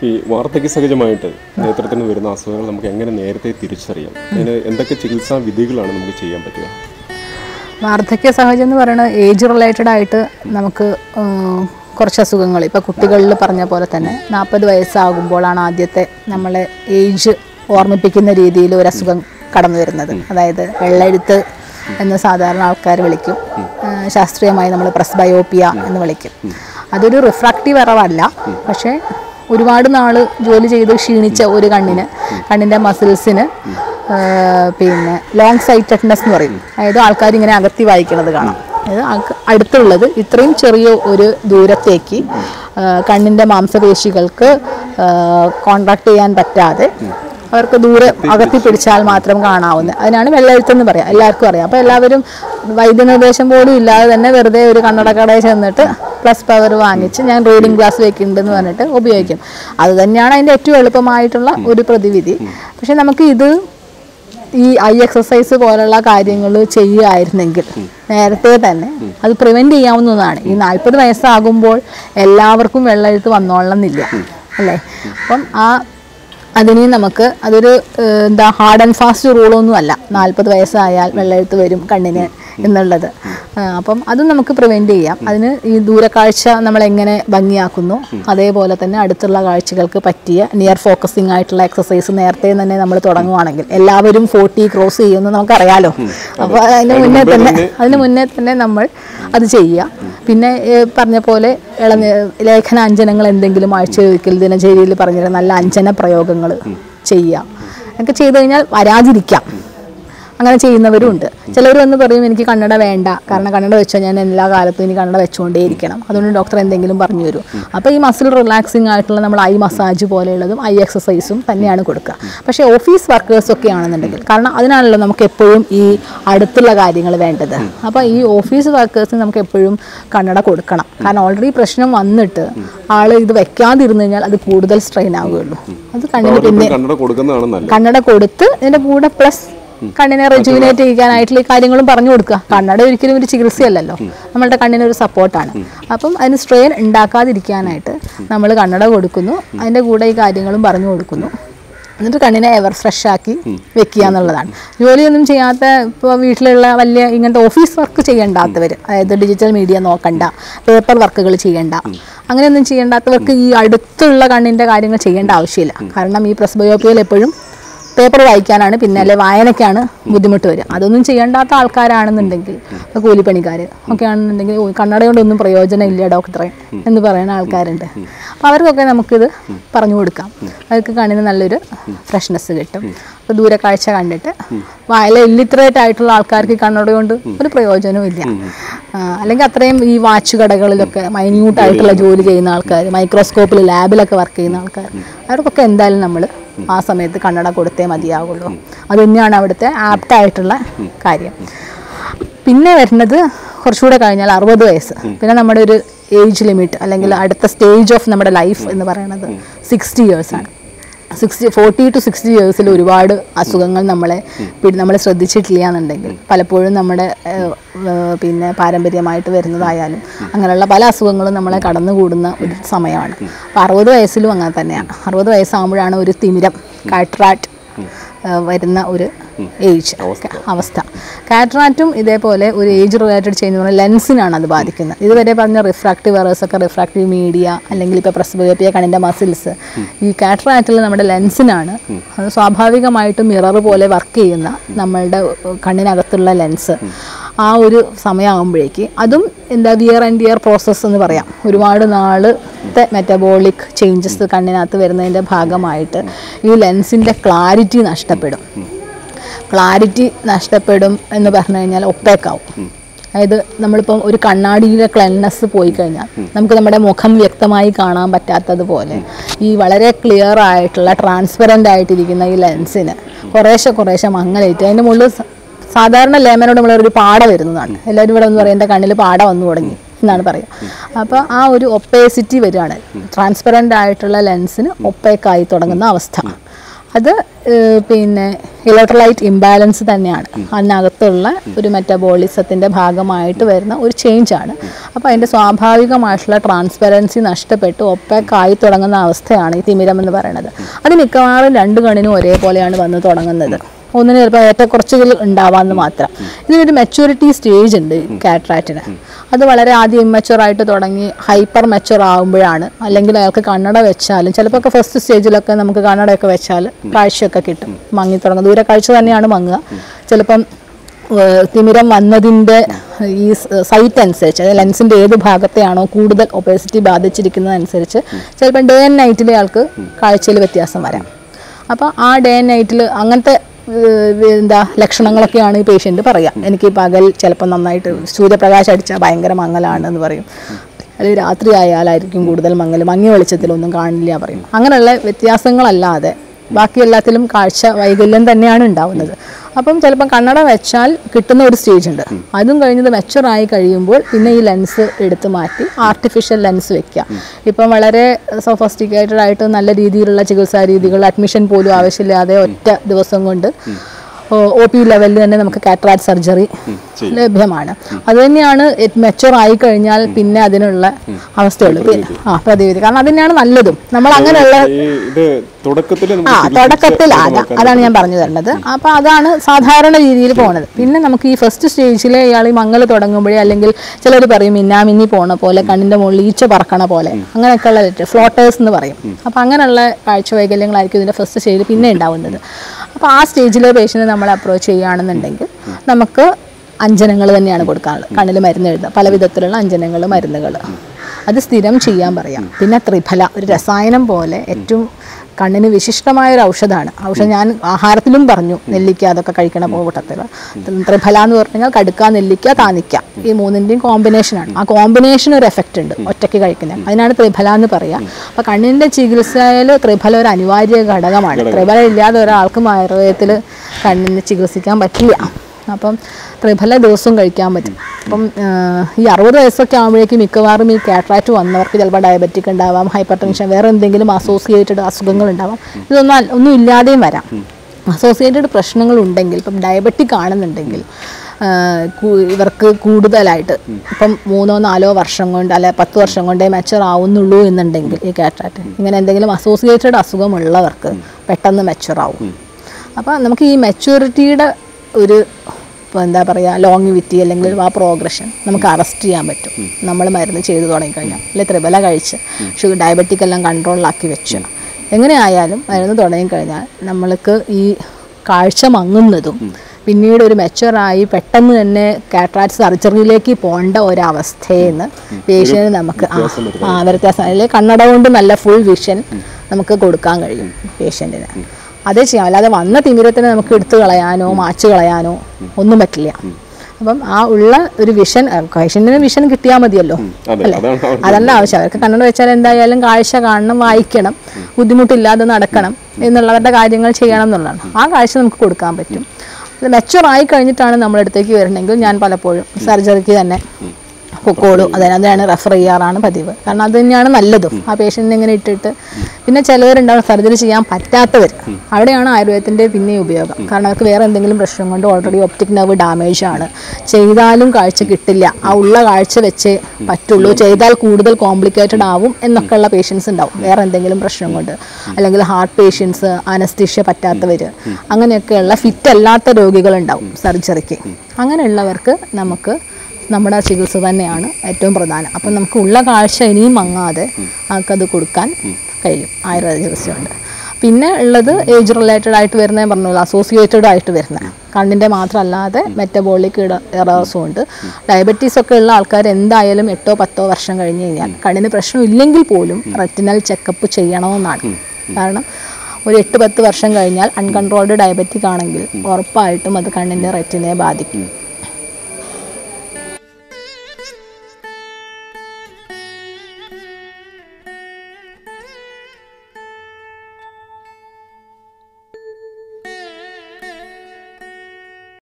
ഈ വാർദ്ധക്യ സഹജമായിട്ട് നേത്രത്തിന് വരുന്ന അസുഖങ്ങൾ നമുക്ക് എങ്ങനെ നേരത്തെ തിരിച്ചറിയാം അതിന് എന്തൊക്കെ ചികിത്സാ വിധികളാണ് നമുക്ക് ചെയ്യാൻ പറ്റുക വാർദ്ധക്യ സഹജം എന്ന് പറയുന്നത് ഏജ് റിലേറ്റഡ് ആയിട്ട് നമുക്ക് ഉം, കുറച്ച് അസുഖങ്ങൾ ഇപ്പോൾ കുട്ടികളിൽ പറഞ്ഞ പോലെ തന്നെ നാൽപ്പത് വയസ്സാകുമ്പോഴാണ് ആദ്യത്തെ നമ്മളെ ഏജ് ഓർമ്മിപ്പിക്കുന്ന രീതിയിൽ ഒരു അസുഖം കടന്നു വരുന്നത് അതായത് വെള്ളെഴുത്ത് എന്ന് സാധാരണ ആൾക്കാർ വിളിക്കും ആ, ശാസ്ത്രീയമായി നമ്മൾ പ്രസ്ബയോപ്പിയ എന്ന് വിളിക്കും അതൊരു റിഫ്രാക്റ്റീവ് എറവല്ല പക്ഷേ ഒരുപാട് നാൾ ജോലി ചെയ്ത് ക്ഷീണിച്ച ഒരു കണ്ണിന് കണ്ണിൻ്റെ മസിൽസിന് പിന്നെ ലോങ് സൈറ്റഡ്നെസ് എന്ന് പറയും അതായത് ആൾക്കാർ ഇങ്ങനെ അകത്തി വായിക്കുന്നത് കാണാം അതായത് ആൾക്ക് അടുത്തുള്ളത് ഇത്രയും ചെറിയ ഒരു ദൂരത്തേക്ക് ആ, കണ്ണിൻ്റെ മാംസപേശികൾക്ക് കോൺട്രാക്ട് ചെയ്യാൻ പറ്റാതെ അവർക്ക് ദൂരെ അകത്തി പിടിച്ചാൽ മാത്രം കാണാവുന്ന അതിനാണ് വെള്ളെഴുത്തെന്ന് പറയാം എല്ലാവർക്കും അറിയാം അപ്പോൾ എല്ലാവരും വൈദ്യനിർദ്ദേശം പോലും ഇല്ലാതെ തന്നെ വെറുതെ ഒരു കണ്ണട കടയിൽ ചെന്നിട്ട് പ്ലസ് പവർ വാങ്ങിച്ച് ഞാൻ റീഡിംഗ് ഗ്ലാസ് വെക്കുന്നുണ്ടെന്ന് പറഞ്ഞിട്ട് ഉപയോഗിക്കും അത് തന്നെയാണ് അതിൻ്റെ ഏറ്റവും എളുപ്പമായിട്ടുള്ള ഒരു പ്രതിവിധി പക്ഷെ നമുക്ക് ഇത് ഈ ഐ എക്സസൈസ് പോലുള്ള കാര്യങ്ങൾ ചെയ്യുകയായിരുന്നെങ്കിൽ നേരത്തെ തന്നെ അത് പ്രിവെൻറ്റ് ചെയ്യാവുന്നതാണ് ഈ നാൽപ്പത് വയസ്സാകുമ്പോൾ എല്ലാവർക്കും വെള്ളമെഴുത്ത് വന്നോളണം എന്നില്ല അല്ലേ അപ്പം ആ അതിന് നമുക്ക് അതൊരു ഏഹ്, എന്താ ഹാർഡ് ആൻഡ് ഫാസ്റ്റ് റൂളൊന്നും അല്ല നാൽപ്പത് വയസ്സായാൽ വെള്ളമെഴുത്ത് വരും കണ്ണിന് എന്നുള്ളത് ആ, അപ്പം അതും നമുക്ക് പ്രിവെൻറ്റ് ചെയ്യാം അതിന് ഈ ദൂരക്കാഴ്ച നമ്മൾ എങ്ങനെ ഭംഗിയാക്കുന്നു അതേപോലെ തന്നെ അടുത്തുള്ള കാഴ്ചകൾക്ക് പറ്റിയ നിയർ ഫോക്കസിങ് ആയിട്ടുള്ള എക്സസൈസ് നേരത്തെ തന്നെ നമ്മൾ തുടങ്ങുവാണെങ്കിൽ എല്ലാവരും ഫോർട്ടി ക്രോസ് ചെയ്യുമെന്ന് നമുക്കറിയാലോ അപ്പോൾ അതിന് മുന്നേ തന്നെ അതിന് മുന്നേ തന്നെ നമ്മൾ അത് ചെയ്യുക പിന്നെ ഏഹ്, പറഞ്ഞ പോലെ ഇളന ലേഖനാഞ്ജനങ്ങൾ എന്തെങ്കിലും ആഴ്ചയൊരിക്കൽ ദിനചര്യയിൽ പറഞ്ഞിരുന്ന നല്ല അഞ്ജന പ്രയോഗങ്ങൾ ചെയ്യുക ഒക്കെ ചെയ്തു കഴിഞ്ഞാൽ വരാതിരിക്കാം അങ്ങനെ ചെയ്യുന്നവരും ഉണ്ട് ചിലർ വന്ന് പറയും എനിക്ക് കണ്ണട വേണ്ട കാരണം കണ്ണട വെച്ചാൽ ഞാൻ എല്ലാ കാലത്തും ഇനി കണ്ണട വെച്ചുകൊണ്ടേയിരിക്കണം അതുകൊണ്ട് ഡോക്ടർ എന്തെങ്കിലും പറഞ്ഞു തരും അപ്പോൾ ഈ മസിൽ റിലാക്സിങ് ആയിട്ടുള്ള നമ്മൾ ഐ മസാജ് പോലെയുള്ളതും ഐ എക്സസൈസും തന്നെയാണ് കൊടുക്കുക പക്ഷേ ഓഫീസ് വർക്കേഴ്സ് ഒക്കെ ആണെന്നുണ്ടെങ്കിൽ കാരണം അതിനാണല്ലോ നമുക്ക് എപ്പോഴും ഈ അടുത്തുള്ള കാര്യങ്ങൾ വേണ്ടത് അപ്പോൾ ഈ ഓഫീസ് വർക്കേഴ്സിന് നമുക്ക് എപ്പോഴും കണ്ണട കൊടുക്കണം കാരണം ഓൾറെഡി പ്രശ്നം വന്നിട്ട് ആൾ ഇത് വെക്കാതിരുന്നു കഴിഞ്ഞാൽ അത് കൂടുതൽ സ്ട്രെയിൻ ആവുകയുള്ളൂ അത് കണ്ണിന് പിന്നെ കണ്ണട കൊടുക്കുന്നതാണ് നല്ലത് കണ്ണട കൊടുത്ത് ഇതിന്റെ കൂടെ പ്ലസ് കണ്ണിനെ റെജുവിനേറ്റ് ചെയ്യാനായിട്ടുള്ള ഈ കാര്യങ്ങളും പറഞ്ഞു കൊടുക്കുക കണ്ണട ഒരിക്കലും ഒരു ചികിത്സയല്ലല്ലോ നമ്മളുടെ കണ്ണിന് ഒരു സപ്പോർട്ടാണ് അപ്പം അതിന് സ്ട്രെയിൻ ഉണ്ടാക്കാതിരിക്കാനായിട്ട് നമ്മൾ കണ്ണട കൊടുക്കുന്നു അതിൻ്റെ കൂടെ ഈ കാര്യങ്ങളും പറഞ്ഞു കൊടുക്കുന്നു എന്നിട്ട് കണ്ണിനെ എവർ ഫ്രഷ് ആക്കി വെക്കുക എന്നുള്ളതാണ് ജോലിയൊന്നും ചെയ്യാത്ത ഇപ്പോൾ വീട്ടിലുള്ള വലിയ ഇങ്ങനത്തെ ഓഫീസ് വർക്ക് ചെയ്യണ്ടാത്തവർ അതായത് ഡിജിറ്റൽ മീഡിയ നോക്കണ്ട പേപ്പർ വർക്കുകൾ ചെയ്യണ്ട അങ്ങനെയൊന്നും ചെയ്യേണ്ടാത്തവർക്ക് ഈ അടുത്തുള്ള കണ്ണിൻ്റെ കാര്യങ്ങൾ ചെയ്യേണ്ട ആവശ്യമില്ല കാരണം ഈ പ്രസ്ബയോപ്പിയയിൽ എപ്പോഴും പേപ്പർ വായിക്കാനാണ് പിന്നെ അല്ലെ വായനയ്ക്കാണ് ബുദ്ധിമുട്ട് വരിക അതൊന്നും ചെയ്യേണ്ടാത്ത ആൾക്കാരാണെന്നുണ്ടെങ്കിൽ ഇപ്പൊ കൂലിപ്പണിക്കാർ ഒക്കെ ആണെന്നുണ്ടെങ്കിൽ "ഓ, കണ്ണട കൊണ്ടൊന്നും പ്രയോജനമില്ല ഡോക്ടറെ എന്ന് പറയുന്ന ആൾക്കാരുണ്ട് അപ്പോൾ അവർക്കൊക്കെ നമുക്കിത് പറഞ്ഞു കൊടുക്കാം അവർക്ക് കണ്ണിന് നല്ലൊരു ഫ്രഷ്നെസ് കിട്ടും അപ്പോൾ ദൂരക്കാഴ്ച കണ്ടിട്ട് വായല ഇല്ലിറ്ററേറ്റ് ആയിട്ടുള്ള ആൾക്കാർക്ക് ഈ കണ്ണട കൊണ്ട് ഒരു പ്രയോജനവും ഇല്ല ആ, അല്ലെങ്കിൽ അത്രയും ഈ വാച്ച് കടകളിലൊക്കെ മൈന്യൂട്ടായിട്ടുള്ള ജോലി ചെയ്യുന്ന ആൾക്കാർ മൈക്രോസ്കോപ്പിൽ ലാബിലൊക്കെ വർക്ക് ചെയ്യുന്ന ആൾക്കാർ അവർക്കൊക്കെ എന്തായാലും നമ്മൾ ആ സമയത്ത് കണ്ണട കൊടുത്തേ മതിയാവുള്ളൂ അത് തന്നെയാണ് അവിടുത്തെ ആപ്റ്റായിട്ടുള്ള കാര്യം പിന്നെ വരുന്നത് കുറച്ചുകൂടെ കഴിഞ്ഞാൽ അറുപത് വയസ്സ് പിന്നെ നമ്മുടെ ഒരു ഏജ് ലിമിറ്റ് അല്ലെങ്കിൽ അടുത്ത സ്റ്റേജ് ഓഫ് നമ്മുടെ ലൈഫ് എന്ന് പറയുന്നത് സിക്സ്റ്റി ഇയേഴ്സാണ് സിക്സ്റ്റി ഫോർട്ടി ടു സിക്സ്റ്റി ഇയേഴ്സിൽ ഒരുപാട് അസുഖങ്ങൾ നമ്മളെ പിടി നമ്മൾ ശ്രദ്ധിച്ചിട്ടില്ല എന്നുണ്ടെങ്കിൽ പലപ്പോഴും നമ്മുടെ ഏഹ്, ഏഹ്, പിന്നെ പാരമ്പര്യമായിട്ട് വരുന്നതായാലും അങ്ങനെയുള്ള പല അസുഖങ്ങളും നമ്മളെ കടന്നുകൂടുന്ന ഒരു സമയമാണ് അപ്പോൾ അറുപത് വയസ്സിലും അങ്ങനെ തന്നെയാണ് അറുപത് വയസ്സാകുമ്പോഴാണ് ഒരു തിമിരം കാട്രാറ്റ് വരുന്ന ഒരു ഏജ് അവസ്ഥ കാട്രാറ്റും ഇതേപോലെ ഒരു ഏജ് റിലേറ്റഡ് ചെയ്യുന്ന പറഞ്ഞാൽ ലെൻസിനാണ് അത് ബാധിക്കുന്നത് ഇതുവരെ പറഞ്ഞ റിഫ്രാക്റ്റീവ് എറേഴ്സ് ഒക്കെ റിഫ്രാക്റ്റീവ് മീഡിയ അല്ലെങ്കിൽ ഇപ്പോൾ പ്രസ്ബയോപ്പിയ കണ്ണിൻ്റെ മസിൽസ് ഈ കാട്രാറ്റിൽ നമ്മുടെ ലെൻസിനാണ് അത് സ്വാഭാവികമായിട്ടും മിറർ പോലെ വർക്ക് ചെയ്യുന്ന നമ്മളുടെ കണ്ണിനകത്തുള്ള ലെൻസ് ആ ഒരു സമയമാകുമ്പോഴേക്ക് അതും എന്താ വിയർ ആൻഡ് ഇയർ പ്രോസസ്സ് എന്ന് പറയാം ഒരുപാട് നാളത്തെ മെറ്റബോളിക് ചേഞ്ചസ് കണ്ണിനകത്ത് വരുന്നതിൻ്റെ ഭാഗമായിട്ട് ഈ ലെൻസിൻ്റെ ക്ലാരിറ്റി നഷ്ടപ്പെടും ക്ലാരിറ്റി നഷ്ടപ്പെടും എന്ന് പറഞ്ഞു കഴിഞ്ഞാൽ ഒപ്പേക്കാവും അതായത് നമ്മളിപ്പം ഒരു കണ്ണാടിയിലെ ക്ലെൻനെസ് പോയി കഴിഞ്ഞാൽ നമുക്ക് നമ്മുടെ മുഖം വ്യക്തമായി കാണാൻ പറ്റാത്തതുപോലെ ഈ വളരെ ക്ലിയർ ആയിട്ടുള്ള ട്രാൻസ്പെറൻ്റ് ആയിട്ടിരിക്കുന്ന ഈ ലെൻസിന് കുറേശ്ശെ കുറേശ്ശെ മങ്ങലേറ്റ് അതിൻ്റെ മുകളിൽ സ- സാധാരണ ലേമനോട് നമ്മളൊരു പാട വരുന്നതാണ് എല്ലാവരും ഇവിടെ ഒന്ന് പറയും എൻ്റെ കണ്ണിൽ പാട വന്നു തുടങ്ങി എന്നാണ് പറയുക അപ്പോൾ ആ ഒരു ഒപ്പേസിറ്റി വരികയാണ് ട്രാൻസ്പെറൻ്റ് ആയിട്ടുള്ള ലെൻസിന് ഒപ്പേക്കായി തുടങ്ങുന്ന അവസ്ഥ അത് ഏഹ്, പിന്നെ ഇലക്ട്രോലൈറ്റ് ഇംബാലൻസ് തന്നെയാണ് അതിനകത്തുള്ള ഒരു മെറ്റബോളിസത്തിൻ്റെ ഭാഗമായിട്ട് വരുന്ന ഒരു ചേഞ്ച് ആണ് അപ്പോൾ അതിൻ്റെ സ്വാഭാവികമായിട്ടുള്ള ട്രാൻസ്പെറൻസി നഷ്ടപ്പെട്ട് ഒപ്പേക്കായി തുടങ്ങുന്ന അവസ്ഥയാണ് ഈ തിമിരം എന്ന് പറയുന്നത് അത് മിക്കവാറും രണ്ട് കണ്ണിനും ഒരേപോലെയാണ് വന്ന് തുടങ്ങുന്നത് ഒന്നിന് ചിലപ്പോൾ ഏറ്റക്കുറച്ചുകൾ ഉണ്ടാവാമെന്ന് മാത്രം ഇതിനൊരു മെച്യൂരിറ്റി സ്റ്റേജ് ഉണ്ട് കാറ്ററാക്റ്റിന് അത് വളരെ ആദ്യം ഇമ്മച്ചുവർ ആയിട്ട് തുടങ്ങി ഹൈപ്പർ മെച്ചുവർ ആകുമ്പോഴാണ് അല്ലെങ്കിൽ അയാൾക്ക് കണ്ണട വെച്ചാലും ചിലപ്പോൾ ഒക്കെ ഫസ്റ്റ് സ്റ്റേജിലൊക്കെ നമുക്ക് കണ്ണടയൊക്കെ വെച്ചാൽ കാഴ്ചയൊക്കെ കിട്ടും മങ്ങി തുടങ്ങും ദൂരെ കാഴ്ച തന്നെയാണ് മങ്ങുക ചിലപ്പം ഏഹ് തിമിരം വന്നതിൻ്റെ ഈ സൈറ്റ് അനുസരിച്ച് അതായത് ലെൻസിൻ്റെ ഏത് ഭാഗത്തെയാണോ കൂടുതൽ ഒബേസിറ്റി ബാധിച്ചിരിക്കുന്നതനുസരിച്ച് ചിലപ്പം ഡേ ആൻഡ് നൈറ്റിൽ ആൾക്ക് കാഴ്ചയിൽ വ്യത്യാസം വരാം അപ്പോൾ ആ ഡേ ആൻഡ് നൈറ്റിൽ അങ്ങനത്തെ ഏഹ് എന്താ ലക്ഷണങ്ങളൊക്കെയാണ് ഈ പേഷ്യൻ്റ് പറയുക എനിക്ക് പകൽ ചിലപ്പോൾ നന്നായിട്ട് സൂര്യപ്രകാശം അടിച്ചാൽ ഭയങ്കര മങ്ങലാണ് എന്ന് പറയും അല്ലെങ്കിൽ രാത്രി ആയാലായിരിക്കും കൂടുതൽ മങ്ങൽ മങ്ങിയ വെളിച്ചത്തിലൊന്നും കാണില്ല പറയും അങ്ങനെയുള്ള വ്യത്യാസങ്ങളല്ലാതെ ബാക്കി എല്ലാത്തിലും കാഴ്ച വൈകല്യം തന്നെയാണ് ഉണ്ടാവുന്നത് അപ്പം ചിലപ്പം കണ്ണട വെച്ചാൽ കിട്ടുന്ന ഒരു സ്റ്റേജ് ഉണ്ട് അതും കഴിഞ്ഞത് മെച്ചുറായി കഴിയുമ്പോൾ പിന്നെ ഈ ലെൻസ് എടുത്ത് മാറ്റി ആർട്ടിഫിഷ്യൽ ലെൻസ് വെക്കുക ഇപ്പം വളരെ സൊഫസ്റ്റിക്കേറ്റഡ് ആയിട്ട് നല്ല രീതിയിലുള്ള ചികിത്സാ രീതികൾ അഡ്മിഷൻ പോലും ആവശ്യമില്ലാതെ ഒറ്റ ദിവസം കൊണ്ട് ഒ പി ലെവലിൽ തന്നെ നമുക്ക് കാറ്ററാക്ട് സർജറി ചെയ്യും. ലഭ്യമാണ് അത് തന്നെയാണ് മെച്ചുവർ ആയി കഴിഞ്ഞാൽ പിന്നെ അതിനുള്ള അവസ്ഥയുള്ളൂ ആ പ്രതിവിധി കാരണം അത് തന്നെയാണ് നല്ലതും നമ്മൾ അങ്ങനെയുള്ള ഈ ഇത് തുടക്കത്തിൽ ആ തുടക്കത്തിൽ അതാ അതാണ് ഞാൻ പറഞ്ഞു തരുന്നത് അപ്പൊ അതാണ് സാധാരണ രീതിയിൽ പോണത് പിന്നെ നമുക്ക് ഈ ഫസ്റ്റ് സ്റ്റേജിൽ ഇയാൾ ഈ മങ്ങൽ തുടങ്ങുമ്പോഴേ അല്ലെങ്കിൽ ചിലർ പറയും മിന്നാമിന്നി പോണ പോലെ കണ്ണിന്റെ മുകളിൽ ഈച്ച പറക്കണ പോലെ അങ്ങനെയൊക്കെയുള്ള ഫ്ലോട്ടേഴ്സ് എന്ന് പറയും അപ്പൊ അങ്ങനെയുള്ള കാഴ്ച വൈകല്യങ്ങളായിരിക്കും ഇതിന്റെ ഫസ്റ്റ് സ്റ്റേജിൽ പിന്നെ ഉണ്ടാവുന്നത് അപ്പൊ ആ സ്റ്റേജിലെ പേഷ്യന്റ് നമ്മൾ അപ്രോച്ച് ചെയ്യുകയാണെന്നുണ്ടെങ്കിൽ നമുക്ക് അഞ്ജനങ്ങൾ തന്നെയാണ് കൊടുക്കാനുള്ളത് കണ്ണിൽ മരുന്ന് എഴുതുക പല വിധത്തിലുള്ള അഞ്ജനങ്ങൾ മരുന്നുകൾ അത് സ്ഥിരം ചെയ്യാൻ പറയാം പിന്നെ ത്രിഫല ഒരു രസായനം പോലെ ഏറ്റവും കണ്ണിന് വിശിഷ്ടമായ ഒരു ഔഷധമാണ് ഔഷധം ഞാൻ ആഹാരത്തിലും പറഞ്ഞു നെല്ലിക്ക അതൊക്കെ കഴിക്കണ കൂട്ടത്തിൽ ത്രിഫല എന്ന് പറഞ്ഞു കഴിഞ്ഞാൽ കടുക്ക നെല്ലിക്ക താനിക്ക ഈ മൂന്നിൻ്റെയും കോമ്പിനേഷനാണ് ആ കോമ്പിനേഷൻ ഒരു എഫക്റ്റ് ഉണ്ട് ഒറ്റയ്ക്ക് കഴിക്കുന്നത് അതിനാണ് ത്രിഫല എന്ന് പറയുക അപ്പോൾ കണ്ണിൻ്റെ ചികിത്സയിൽ ത്രിഫല ഒരു അനിവാര്യ ഘടകമാണ് ത്രിഫല ഇല്ലാതെ ഒരാൾക്കും ആയുർവേദത്തിൽ കണ്ണിന് ചികിത്സിക്കാൻ പറ്റില്ല അപ്പം ത്രിഫല ദിവസവും കഴിക്കാൻ പറ്റും അപ്പം ആഹ്, ഈ അറുപത് വയസ്സൊക്കെ ആകുമ്പോഴേക്കും മിക്കവാറും ഈ കാറ്ററാക്റ്റ് വന്നവർക്ക് ചിലപ്പോൾ ഡയബറ്റിക് ഉണ്ടാവാം ഹൈപ്പർ ടെൻഷൻ വേറെ എന്തെങ്കിലും അസോസിയേറ്റഡ് അസുഖങ്ങൾ ഉണ്ടാവാം ഇതൊന്നും അല്ല- ഒന്നും ഇല്ലാതെയും വരാം അസോസിയേറ്റഡ് പ്രശ്നങ്ങൾ ഉണ്ടെങ്കിൽ ഇപ്പം ഡയബറ്റിക് ആണെന്നുണ്ടെങ്കിൽ ആഹ്, കു- ഇവർക്ക് കൂടുതലായിട്ട് ഇപ്പം മൂന്നോ നാലോ വർഷം കൊണ്ട് അല്ലെ പത്ത് വർഷം കൊണ്ടേ മെച്ചർ ആവുന്നുള്ളൂ എന്നുണ്ടെങ്കിൽ ഈ കാറ്ററാക്റ്റ് ഇങ്ങനെ എന്തെങ്കിലും അസോസിയേറ്റഡ് അസുഖമുള്ളവർക്ക് പെട്ടെന്ന് മെച്ചർ ആവും അപ്പോൾ നമുക്ക് ഈ മെച്യൂരിറ്റിയുടെ ഒരു ഇപ്പോൾ എന്താ പറയുക ലോങ്ങിവിറ്റി അല്ലെങ്കിൽ ആ പ്രോഗ്രഷൻ നമുക്ക് അറസ്റ്റ് ചെയ്യാൻ പറ്റും നമ്മൾ മരുന്ന് ചെയ്തു തുടങ്ങിക്കഴിഞ്ഞാൽ അല്ലെങ്കിൽ ത്രിബല കഴിച്ച് ഷുഗർ ഡയബറ്റിക് എല്ലാം കൺട്രോളിലാക്കി വെച്ച് എങ്ങനെ ആയാലും മരുന്ന് തുടങ്ങിക്കഴിഞ്ഞാൽ നമ്മൾക്ക് ഈ കാഴ്ച മങ്ങുന്നതും പിന്നീട് ഒരു മെച്ചുവറായി പെട്ടെന്ന് തന്നെ കാട്രാക്ട് സർജറിയിലേക്ക് പോകേണ്ട ഒരവസ്ഥയിൽ നിന്ന് പേഷ്യന് നമുക്ക് ആ ആ വ്യത്യാസം അല്ലെങ്കിൽ കണ്ണട കൊണ്ട് നല്ല ഫുൾ വിഷൻ നമുക്ക് കൊടുക്കാൻ കഴിയും പേഷ്യൻറ്റിന് അതേ ചെയ്യാം അല്ലാതെ വന്ന തിമിരത്തിനെ നമുക്ക് എടുത്തു കളയാനോ മാച്ചു കളയാനോ ഒന്നും പറ്റില്ല അപ്പം ആ ഉള്ള ഒരു വിഷൻ പേഷ്യൻറ്റിന് വിഷൻ കിട്ടിയാൽ മതിയല്ലോ അതെ അല്ലേ അതാണ് അവർ അതല്ല ആവശ്യം അവർക്ക് കണ്ണട വെച്ചാൽ എന്തായാലും കാഴ്ച കാണണം വായിക്കണം ബുദ്ധിമുട്ടില്ലാതെ നടക്കണം എന്നുള്ളവരുടെ കാര്യങ്ങൾ ചെയ്യണം എന്നുള്ളതാണ് ആ കാഴ്ച നമുക്ക് കൊടുക്കാൻ പറ്റും അത് മെച്ചുവർ ആയി കഴിഞ്ഞിട്ടാണ് നമ്മുടെ അടുത്തേക്ക് വരണമെങ്കിൽ ഞാൻ പലപ്പോഴും സർജറിക്ക് തന്നെ പൊക്കോളൂ അതിനകത്താണ് റെഫർ ചെയ്യാറാണ് പതിവ് കാരണം അത് തന്നെയാണ് നല്ലതും ആ പേഷ്യൻറ്റിനെ ഇങ്ങനെ ഇട്ടിട്ട് പിന്നെ ചിലവരുണ്ടാവും സർജറി ചെയ്യാൻ പറ്റാത്തവർ അവിടെയാണ് ആയുർവേദത്തിൻ്റെ പിന്നെ ഉപയോഗം കാരണം അവർക്ക് വേറെ എന്തെങ്കിലും പ്രശ്നം കൊണ്ട് ഓൾറെഡി ഒപ്റ്റിക് നെർവ് ഡാമേജ് ആണ് ചെയ്താലും കാഴ്ച കിട്ടില്ല ആ ഉള്ള കാഴ്ച വെച്ചേ പറ്റുള്ളൂ ചെയ്താൽ കൂടുതൽ കോംപ്ലിക്കേറ്റഡ് ആവും എന്നൊക്കെയുള്ള പേഷ്യൻസ് ഉണ്ടാവും വേറെ എന്തെങ്കിലും പ്രശ്നം കൊണ്ട് അല്ലെങ്കിൽ ഹാർട്ട് പേഷ്യൻസ് അനസ്തീഷ്യ പറ്റാത്തവർ അങ്ങനെയൊക്കെയുള്ള ഫിറ്റ് അല്ലാത്ത രോഗികളുണ്ടാവും സർജറിക്ക് അങ്ങനെയുള്ളവർക്ക് നമുക്ക് നമ്മുടെ ചികിത്സ തന്നെയാണ് ഏറ്റവും പ്രധാനം അപ്പം നമുക്ക് ഉള്ള കാഴ്ച ഇനിയും മങ്ങാതെ നമുക്കത് കൊടുക്കാൻ കഴിയും ആയുർവേദ ചികിത്സയുണ്ട് പിന്നെ ഉള്ളത് ഏജ് റിലേറ്റഡ് ആയിട്ട് വരുന്ന പറഞ്ഞല്ലോ അസോസിയേറ്റഡ് ആയിട്ട് വരുന്ന കണ്ണിൻ്റെ മാത്രമല്ലാതെ മെറ്റബോളിക് എറേഴ്സും ഉണ്ട് ഡയബറ്റീസ് ഒക്കെ ഉള്ള ആൾക്കാർ എന്തായാലും എട്ടോ പത്തോ വർഷം കഴിഞ്ഞ് കഴിഞ്ഞാൽ കണ്ണിന് പ്രശ്നം ഇല്ലെങ്കിൽ പോലും റെറ്റിനൽ ചെക്കപ്പ് ചെയ്യണമെന്നാണ് കാരണം ഒരു എട്ട് പത്ത് വർഷം കഴിഞ്ഞാൽ അൺകൺട്രോൾഡ് ഡയബറ്റിക് ആണെങ്കിൽ ഉറപ്പായിട്ടും അത് കണ്ണിൻ്റെ റെറ്റിനെ ബാധിക്കും